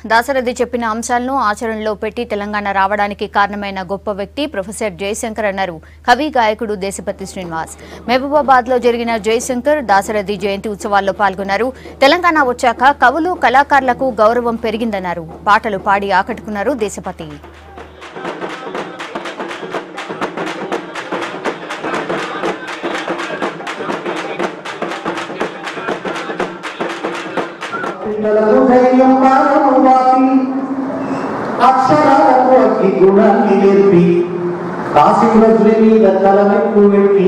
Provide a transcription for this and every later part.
దాసరథి చెప్పిన అంశాలను ఆచరణలో పెట్టి తెలంగాణ రావడానికి కారణమైన గొప్ప వ్యక్తి ప్రొఫెసర్ జయశంకర్ అన్నారు కవి గాయకుడు దేశపతి శ్రీనివాస్ మహబూబాబాద్ లో జరిగిన జయశంకర్ దాసరథి జయంతి ఉత్సవాల్లో పాల్గొన్నారు తెలంగాణ వచ్చాక కవులు కళాకారులకు గౌరవం పెరిగిందన్నారు పాటలు పాడి ఆకట్టుకున్నారు దేశపతి పిల్లలకు ధైర్యం మానవు వాపి అక్షరాలకు అగ్గి గుణాన్ని నేర్పి కాసి వజ్రి మీద తలమెక్కు పెట్టి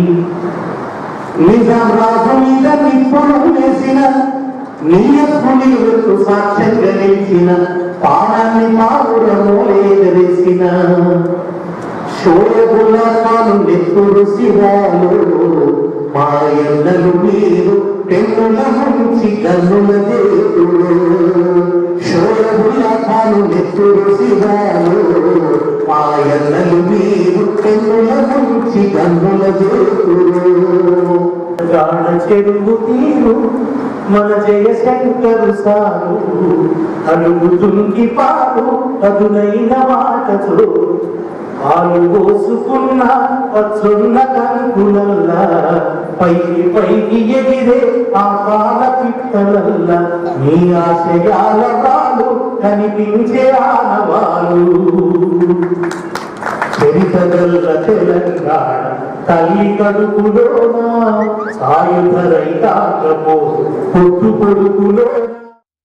నిజాం రాజు మీద నిప్పును వేసిన నీయప్పు నీవుకు సాక్ష్యంగా నిలిచిన పానాన్ని పావురమోలే ఎగరేసిన షోయబుల తాను నెత్తురు శివాలు మా ఎండలు మీరు పెన్నుల ముంచి గన్నుల దేవుడు షోయబుల తాను నెత్తురు శివాలు మా ఎండలు మీరు పెన్నుల ముంచి గన్నుల దేవుడు గాఢ చెరువు తీరు మన జయశంకరు సారు అడుగుతుంకి పాడు అదునైన మాటతో పాలు పోసుకున్న పచ్చున్న కంకులల్లా పైకి పైకి ఎగిరే ఆ పాల పిట్టలల్ల నీ ఆశయాల పాలు కనిపించే ఆనవాలు చరితగల్ల తెలంగాణ తల్లి కడుపులోన సాయుధ రైతాంగమో పొట్టు కొడుకులోన